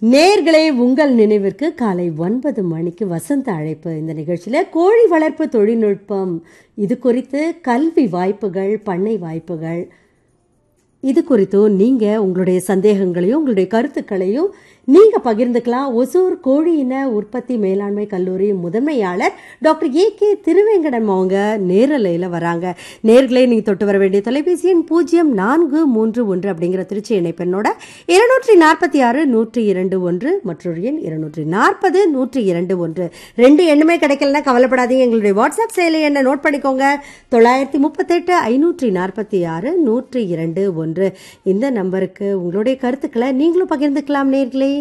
நேர்களே உங்கள் நினைவிற்கு காலை ஒன்பது மணிக்கு வசந்த அழைப்பு இந்த நிகழ்ச்சியில் கோழி வளர்ப்பு தொழில்நுட்பம் இது குறித்து கல்வி வாய்ப்புகள் பண்ணை வாய்ப்புகள் இது குறித்தும் நீங்கள் உங்களுடைய சந்தேகங்களையும் உங்களுடைய கருத்துக்களையும் நீங்கள் பகிர்ந்துக்கலாம் ஒசூர் கோழி இன உற்பத்தி மேலாண்மை கல்லூரி முதன்மையாளர் டாக்டர் ஏ கே திருவேங்கடம் அவங்க நேரலையில் வராங்க நேர்களே நீங்கள் தொட்டு வர வேண்டிய தொலைபேசி எண் பூஜ்ஜியம் நான்கு மூன்று ஒன்று அப்படிங்கிற திருச்சி இணைப்பெண்ணோட இருநூற்றி நாற்பத்தி ஆறு நூற்றி இரண்டு ஒன்று மற்றொரு எண் இருநூற்றி நாற்பது நூற்றி இரண்டு ஒன்று ரெண்டு எண்ணுமே கிடைக்கலன்னா கவலைப்படாதீங்க எங்களுடைய வாட்ஸ்அப் செயலி என்ன நோட் பண்ணிக்கோங்க தொள்ளாயிரத்தி முப்பத்தெட்டு ஐநூற்றி நாற்பத்தி ஆறு நூற்றி இரண்டு ஒன்று இந்த நம்பருக்கு உங்களுடைய கருத்துக்களை நீங்களும் பகிர்ந்துக்கலாம் நேர்களே